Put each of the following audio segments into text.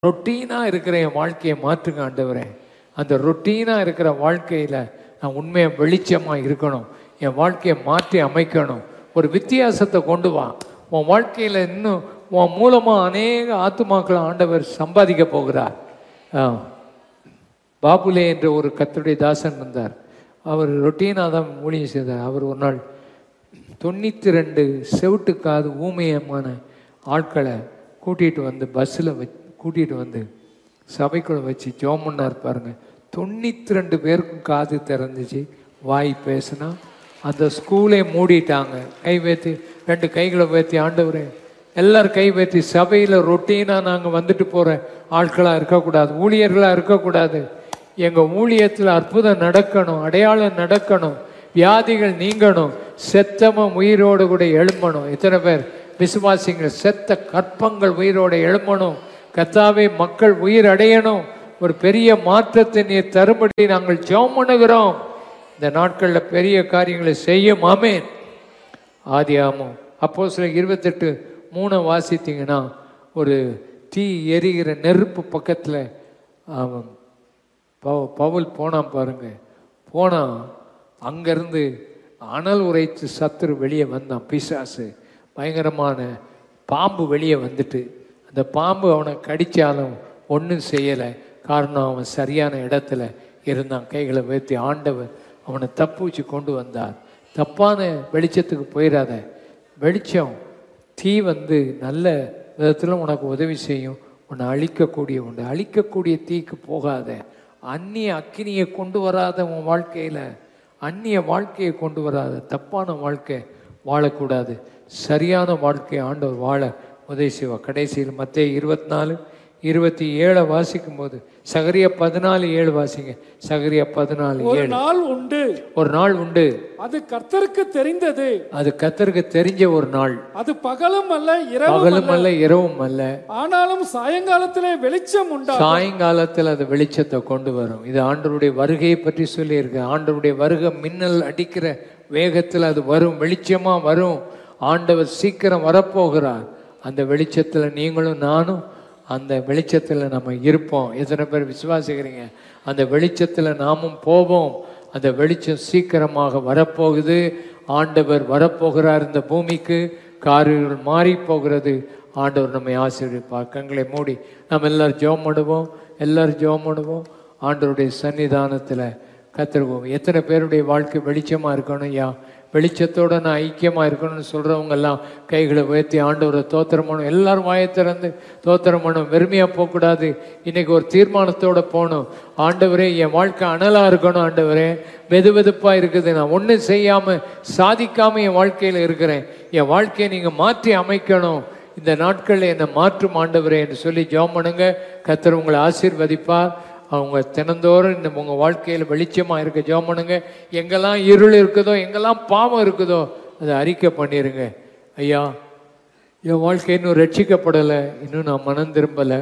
ரொட்டீனாக இருக்கிற என் வாழ்க்கையை மாற்றுங்க ஆண்டவரே அந்த ரொட்டீனாக இருக்கிற வாழ்க்கையில் நான் உண்மையாக வெளிச்சமாக இருக்கணும் என் வாழ்க்கையை மாற்றி அமைக்கணும் ஒரு வித்தியாசத்தை கொண்டு வா உன் வாழ்க்கையில் இன்னும் உன் மூலமாக அநேக ஆத்துமாக்களை ஆண்டவர் சம்பாதிக்க போகிறார் ஆ. பாபுலே என்ற ஒரு கர்த்தருடைய தாசன் இருந்தார் அவர் ரொட்டீனாக தான் ஊழியம் செய்தார் அவர் ஒரு நாள் தொண்ணூற்றி ரெண்டு செவிட்டு காது ஊமையமான ஆட்களை கூட்டிகிட்டு வந்து பஸ்ஸில் வச்சு கூட்டிகிட்டு வந்து சபைக்குள்ள வச்சு ஜோம் பண்ணார் பாருங்க தொண்ணூற்றி ரெண்டு பேருக்கும் காது திறந்துச்சு வாய் பேசுனா அந்த ஸ்கூலே மூடிட்டாங்க கை வைத்து ரெண்டு கைகளை வைத்தி ஆண்டவரே எல்லாரும் கை வைத்தி சபையில் ரொட்டீனாக நாங்கள் வந்துட்டு போகிற ஆட்களாக இருக்கக்கூடாது ஊழியர்களாக இருக்கக்கூடாது எங்கள் ஊழியத்தில் அற்புதம் நடக்கணும் அடையாளம் நடக்கணும் வியாதிகள் நீங்கணும் செத்தமும் உயிரோடு கூட எழும்பணும் எத்தனை பேர் விசுவாசிங்க செத்த கற்பங்கள் உயிரோடு எழும்பணும் கத்தாவே மக்கள் உயிர் அடையணும் ஒரு பெரிய மாற்றத்தை நீர் தரும்படி நாங்கள் ஜெபம் பண்ணுகிறோம் இந்த நாட்களில் பெரிய காரியங்களை செய்யும் ஆமேன் ஆதியாமம் அப்போ சில இருபத்தெட்டு மூணை வாசித்தீங்கன்னா ஒரு தீ எரிகிற நெருப்பு பக்கத்தில் அவன் பவு பவுல் போனான் பாருங்க போனான் அங்கேருந்து அனல் உரைத்து சத்துரு வெளியே வந்தான் பிசாசு பயங்கரமான பாம்பு வெளியே வந்துட்டு அந்த பாம்பு அவனை கடித்தாலும் ஒன்றும் செய்யலை காரணம் அவன் சரியான இடத்துல இருந்தான் கைகளை வைத்து ஆண்டவர் அவனை தப்புச்சு கொண்டு வந்தார் தப்பான வெளிச்சத்துக்கு போயிடாத வெளிச்சம் தீ வந்து நல்ல விதத்தில் உனக்கு உதவி செய்யும் உன்னை அழிக்கக்கூடிய உண்டு அழிக்கக்கூடிய தீக்கு போகாத அந்நிய அக்கினியை கொண்டு வராத உன் வாழ்க்கையில் அந்நிய வாழ்க்கையை கொண்டு வராத தப்பான வாழ்க்கை வாழக்கூடாது சரியான வாழ்க்கையை ஆண்டவர் வாழ உதவி செய்வா கடைசியில் மத்திய இருபத்தி நாலு இருபத்தி ஏழை வாசிக்கும் போது சகரிய பதினாலு ஏழு வாசிங்க சகரிய பதினாலு ஒரு ஏழு நாள் உண்டு ஒரு நாள் உண்டு அது கர்த்தருக்கு தெரிந்தது அது கத்தருக்கு தெரிஞ்ச ஒரு நாள் அது பகலும் அல்ல இரவும் பகலும் அல்ல இரவும் அல்ல ஆனாலும் சாயங்காலத்திலே வெளிச்சம் உண்டா சாயங்காலத்தில் அது வெளிச்சத்தை கொண்டு வரும் இது ஆண்டவருடைய வருகையை பற்றி சொல்லியிருக்கு ஆண்டவருடைய வருகை மின்னல் அடிக்கிற வேகத்தில் அது வரும் வெளிச்சமா வரும் ஆண்டவர் சீக்கிரம் வரப்போகிறார் அந்த வெளிச்சத்தில் நீங்களும் நானும் அந்த வெளிச்சத்தில் நம்ம இருப்போம் எத்தனை பேர் விசுவாசிக்கிறீங்க அந்த வெளிச்சத்தில் நாமும் போவோம் அந்த வெளிச்சம் சீக்கிரமாக வரப்போகுது ஆண்டவர் வரப்போகிறார் இந்த பூமிக்கு காரியங்கள் மாறி போகிறது ஆண்டவர் நம்மை ஆசீர்வதிப்பார் கண்களை மூடி நம்ம எல்லாரும் ஜெபம் பண்ணுவோம் எல்லாரும் ஜெபம் பண்ணுவோம் ஆண்டவருடைய சன்னிதானத்தில் கத்துருவோம் எத்தனை பேருடைய வாழ்க்கை வெளிச்சமாக இருக்கணும் யா வெளிச்சத்தோட நான் ஐக்கியமாக இருக்கணும்னு சொல்கிறவங்க எல்லாம் கைகளை உயர்த்தி ஆண்டவரை தோத்திரம் பண்ணும் எல்லாரும் வாயை திறந்து தோத்திரம் பண்ணும் வெறுமையாக போகக்கூடாது இன்னைக்கு ஒரு தீர்மானத்தோட போகணும் ஆண்டவரே என் வாழ்க்கை அனலாக இருக்கணும் ஆண்டவரே வெது வெதுப்பாக இருக்குது நான் ஒன்றும் செய்யாமல் சாதிக்காமல் என் வாழ்க்கையில் இருக்கிறேன் என் வாழ்க்கையை நீங்கள் மாற்றி அமைக்கணும் இந்த நாட்களில் என்னை மாற்றும் ஆண்டவரே என்று சொல்லி ஜெபம் பண்ணுங்க கத்தர் உங்களை ஆசீர்வதிப்பார் அவங்க தினந்தோறும் இந்த உங்கள் வாழ்க்கையில் வெளிச்சமாக இருக்க ஜெபம் பண்ணுங்க எங்கெல்லாம் இருள் இருக்குதோ எங்கெல்லாம் பாவம் இருக்குதோ அதை அறிக்கை பண்ணிடுங்க ஐயா என் வாழ்க்கை இன்னும் ரட்சிக்கப்படலை இன்னும் நான் மனம் திரும்பலை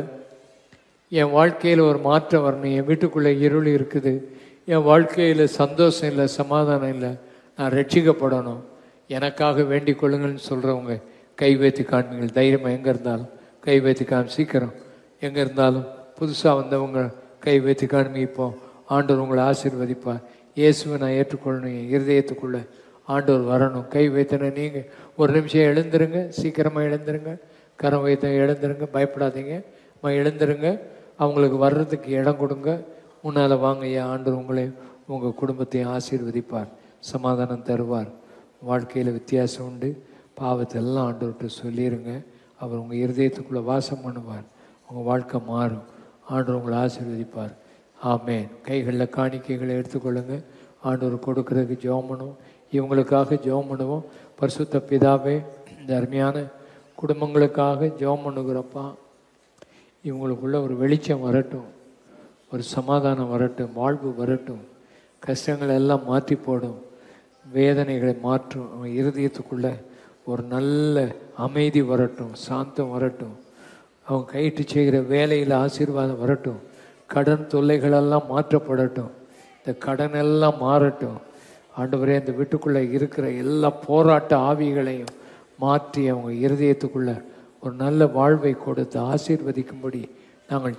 என் வாழ்க்கையில் ஒரு மாற்றம் வரணும் என் வீட்டுக்குள்ளே இருள் இருக்குது என் வாழ்க்கையில் சந்தோஷம் இல்லை சமாதானம் இல்லை நான் ரட்சிக்கப்படணும் எனக்காக வேண்டிக் கொள்ளுங்கள்னு சொல்கிறவங்க கை வைத்து காண்பீங்கள் தைரியமாக எங்கே இருந்தாலும் கை வைத்து காமி சீக்கிரம் எங்கே இருந்தாலும் புதுசாக வந்தவங்க கை வைத்து காண்பி இப்போ ஆண்டவர் உங்களை ஆசீர்வதிப்பார் இயேசுவை நான் ஏற்றுக்கொள்ளணும் என் இருதயத்துக்குள்ளே ஆண்டவர் வரணும் கை வைத்தன நீங்கள் ஒரு நிமிஷம் எழுந்துருங்க சீக்கிரமாக எழுந்துருங்க கரம் வைத்த எழுந்துருங்க பயப்படாதீங்க அம்மா எழுந்துருங்க அவங்களுக்கு வர்றதுக்கு இடம் கொடுங்க முன்னால் வாங்க ஐயா ஆண்டவர் உங்களை உங்கள் குடும்பத்தையும் ஆசீர்வதிப்பார் சமாதானம் தருவார் வாழ்க்கையில் வித்தியாசம் உண்டு பாவத்தை எல்லாம் ஆண்டவர்கிட்ட சொல்லிடுங்க அவர் உங்கள் இருதயத்துக்குள்ளே வாசம் பண்ணுவார் உங்கள் வாழ்க்கை மாறும் ஆண்டவர் உங்களை ஆசீர்வதிப்பார் ஆமென் கைகளில் காணிக்கைகளை எடுத்துக்கொள்ளுங்க ஆண்டவர் கொடுக்கறதுக்கு ஜெபம் பண்ணுவோம் இவங்களுக்காக ஜெபம் பண்ணுவோம் பரிசுத்த பிதாவே இந்த அருமையான குடும்பங்களுக்காக ஜெபம் பண்ணுகிறப்பா இவங்களுக்குள்ள ஒரு வெளிச்சம் வரட்டும் ஒரு சமாதானம் வரட்டும் வாழ்வு வரட்டும் கஷ்டங்களை எல்லாம் மாற்றி போடும் வேதனைகளை மாற்றும் அவன் இருதயத்துக்குள்ள ஒரு நல்ல அமைதி வரட்டும் சாந்தம் வரட்டும் அவன் கைட்டு செய்கிற வேலையில் ஆசீர்வாதம் வரட்டும் கடன் தொல்லைகளெல்லாம் மாற்றப்படட்டும் இந்த கடன் எல்லாம் மாறட்டும் ஆண்டவரே இந்த வீட்டுக்குள்ளே இருக்கிற எல்லா போராட்ட ஆவிகளையும் மாற்றி அவங்க இருதயத்துக்குள்ள ஒரு நல்ல வாழ்வை கொடுத்து ஆசீர்வதிக்கும்படி நாங்கள்